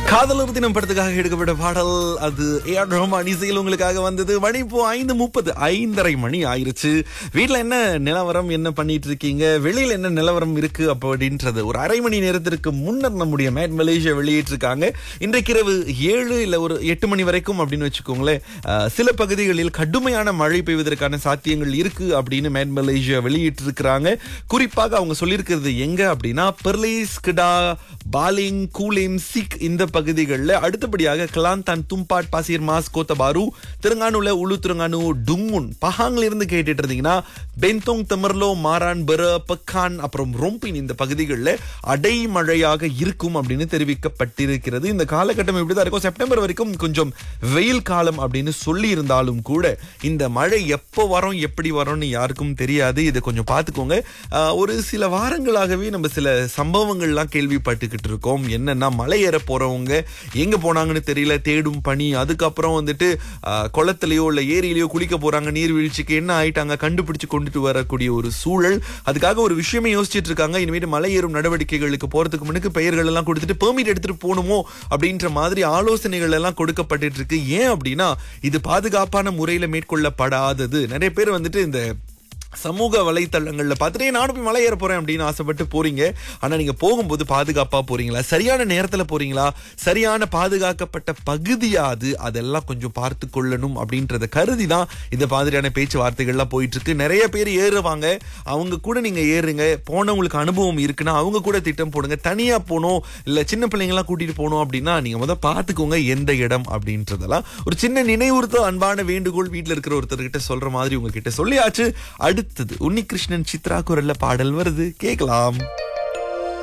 காதலர் தினம் படத்துக்காக எடுக்கப்பட்ட பாடல் அது ஏஆர் ரஹ்மான் இசையில் உங்களுக்காக வந்தது மணி இப்போ ஐந்து முப்பது ஐந்தரை மணி ஆயிருச்சு வீட்ல என்ன நிலவரம் என்ன பண்ணிட்டு இருக்கீங்க வெளியில என்ன நிலவரம் இருக்கு அப்படின்றது ஒரு அரை மணி நேரத்திற்கு முன்னர் நம்முடைய மேட் மலேசியா வெளியிட்டிருக்காங்க இன்றைக்கு இரவு ஏழு இல்ல ஒரு எட்டு மணி வரைக்கும் அப்படின்னு வச்சுக்கோங்களேன் அஹ், சில பகுதிகளில் கடுமையான மழை பெய்வதற்கான சாத்தியங்கள் இருக்கு அப்படின்னு மேட் மலேசியா வெளியிட்டிருக்கிறாங்க குறிப்பாக அவங்க சொல்லியிருக்கிறது எங்க அப்படின்னா பெர்லிஸ் கிடா பாலிங் கூலிம் சிக் இந்த பகுதிகளில் அடுத்தபடியாக Kelantan Tumpat Pasir Mas Kota Bharu திருங்கானுல உளு திருங்கானு டுங்குன் பஹாங்ல இருந்து கேட்டுட்டு இருந்தீங்கன்னா Bentong Temerloh Maran Bera Pekan அப்புறம் ரொம்பின் இந்த பகுதிகளில் அடைமழையாக இருக்கும் அப்படின்னு தெரிவிக்கப்பட்டிருக்கிறது இந்த காலகட்டம் இப்படிதான் இருக்கும் செப்டம்பர் வரைக்கும் கொஞ்சம் வெயில் காலம் அப்படின்னு சொல்லி இருந்தாலும் கூட இந்த மழை எப்போ வரும் எப்படி வரும்னு யாருக்கும் தெரியாது இதை கொஞ்சம் பார்த்துக்கோங்க ஆஹ், ஒரு சில வாரங்களாகவே நம்ம சில சம்பவங்கள்லாம் கேள்விப்பட்டுக்கிட்டு இருக்கோம் என்னன்னா மலை ஏற போறவங்க எங்க போனாங்கன்னு தெரியல தேடும் பணி அதுக்கப்புறம் வந்துட்டு ஆஹ், குளத்துலயோ இல்ல ஏரியிலயோ குளிக்க போறாங்க நீர்வீழ்ச்சிக்கு என்ன ஆயிட்டாங்க கண்டுபிடிச்சு கொண்டுட்டு வரக்கூடிய ஒரு சூழல் அதுக்காக ஒரு விஷயமே யோசிச்சுட்டு இருக்காங்க இனிமேட்டு மலை ஏறும் நடவடிக்கைகளுக்கு போறதுக்கு முன்னுக்கு பெயர்கள் எல்லாம் கொடுத்துட்டு பெர்மிட் எடுத்துட்டு போகணுமோ அப்படின்ற மாதிரி ஆலோசனைகள் எல்லாம் கொடுக்கப்பட்டுட்டு இருக்கு ஏன் அப்படின்னா இது பாதுகாப்பான முறையில மேற்கொள்ளப்படாதது நிறைய பேர் வந்துட்டு இந்த சமூக வலைத்தளங்கள்ல பார்த்துட்டு "ஏய், நானும் போய் மலை ஏற போறேன் அப்படின்னு ஆசைப்பட்டு போறீங்க ஆனா நீங்க போகும்போது பாதுகாப்பா போறீங்களா சரியான நேரத்துல போறீங்களா சரியான பாதுகாக்கப்பட்ட பகுதியா அது அதெல்லாம் கொஞ்சம் பார்த்து கொள்ளணும் அப்படின்றத கருதி தான் இந்த மாதிரியான பேச்சுவார்த்தைகள்லாம் போயிட்டு இருக்கு நிறைய பேர் ஏறுவாங்க அவங்க கூட நீங்க ஏறுங்க போனவங்களுக்கு அனுபவம் இருக்குன்னா அவங்க கூட திட்டம் போடுங்க தனியா போகணும் இல்ல சின்ன பிள்ளைங்கலாம் கூட்டிட்டு போகணும் அப்படின்னா நீங்க முத பாத்துக்கோங்க எந்த இடம் அப்படின்றதெல்லாம் ஒரு சின்ன நினைவுறுத்தல் அன்பான வேண்டுகோள் வீட்ல இருக்கிற ஒருத்தர்கிட்ட சொல்ற மாதிரி உங்ககிட்ட சொல்லியாச்சு அடுத்தது உன்னிகிருஷ்ணன் சித்ரா குரல்ல பாடல் வருது கேட்கலாம்